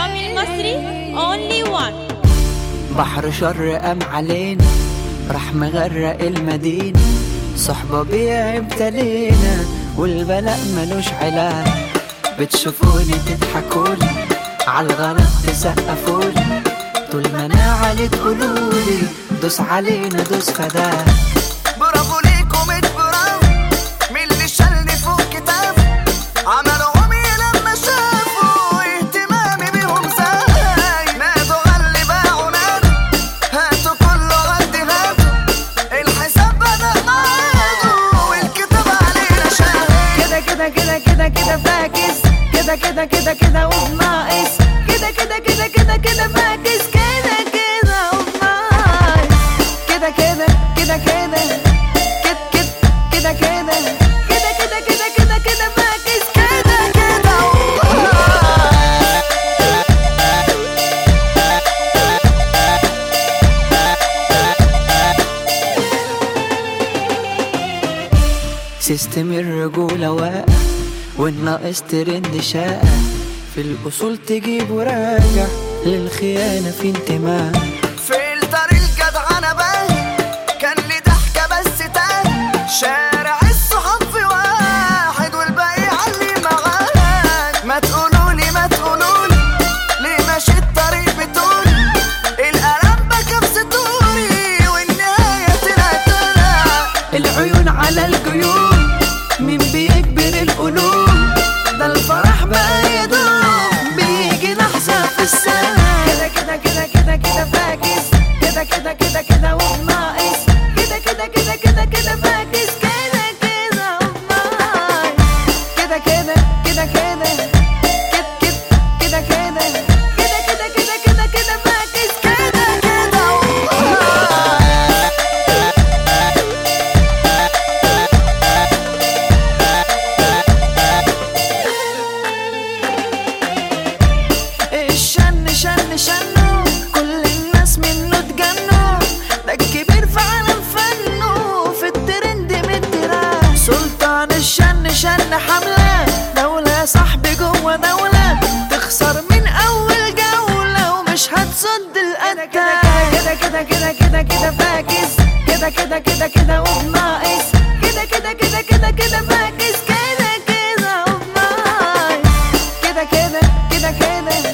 رامي المصري only one بحر شر قام علينا راح مغرق المدينة صحبة بيع ابتلينا والبلاء ملوش علاج بتشوفوني تضحكولي عالغلط تسقفولي طول ما انا علي تقولولي دوس علينا دوس فداك برافو ليكم برافو من اللي شالني فوق كتاب عملوا عمي لما شافوا اهتمامي بيهم زي نادوا غلي باعوا نادوا هاتوا كله غدي هاتوا الحساب بدأ معادوا والكتاب علينا شاهد كده كده كده كده كده فاكس كده كده كده كده وبناقص كده كده كده كده كده فاكس كده كده وبناقص كده كده كده كده كده كده كده كده كده كده كده كده كده فاكس كده كده وبناقص سيستم الرجولة واقع والناقص ترند شائع في الأصول تجيب وراجع للخيانة في انتماء فلتر الجدعنة باين كان لي ضحكة بس تاني شارع الصحاب في واحد والباقي علي معاك ما تقولولي ما تقولولي ليه ماشي الطريق بتقولي القلم بكى في ستوري والنهاية طلعت أنا العيون على الجيوب مين بيكبر القلوب ده الفرح بقى يدوم بيجي لحظة في السنة كده كده كده كده كده فاكس كده كده كده كده وبناقص كده كده كده كده كده فاكس كده كده وبناقص كده كده كده كده كده كده كده كده كده كده كده كده كده فاكس كده كده وبناقص الشن شن شنو كل الناس منه اتجنوا ده الكبير في عالم فنه في الترند مترا سلطان الشن شن حملة دولة صاحبي جوه دولة تخسر من أول جولة ومش هتصد الأتاك كده كده كده كده كده فاكس كده كده كده كده وبناقص كده كده كده كده كده فاكس كده كده وبناقص كده كده كده كده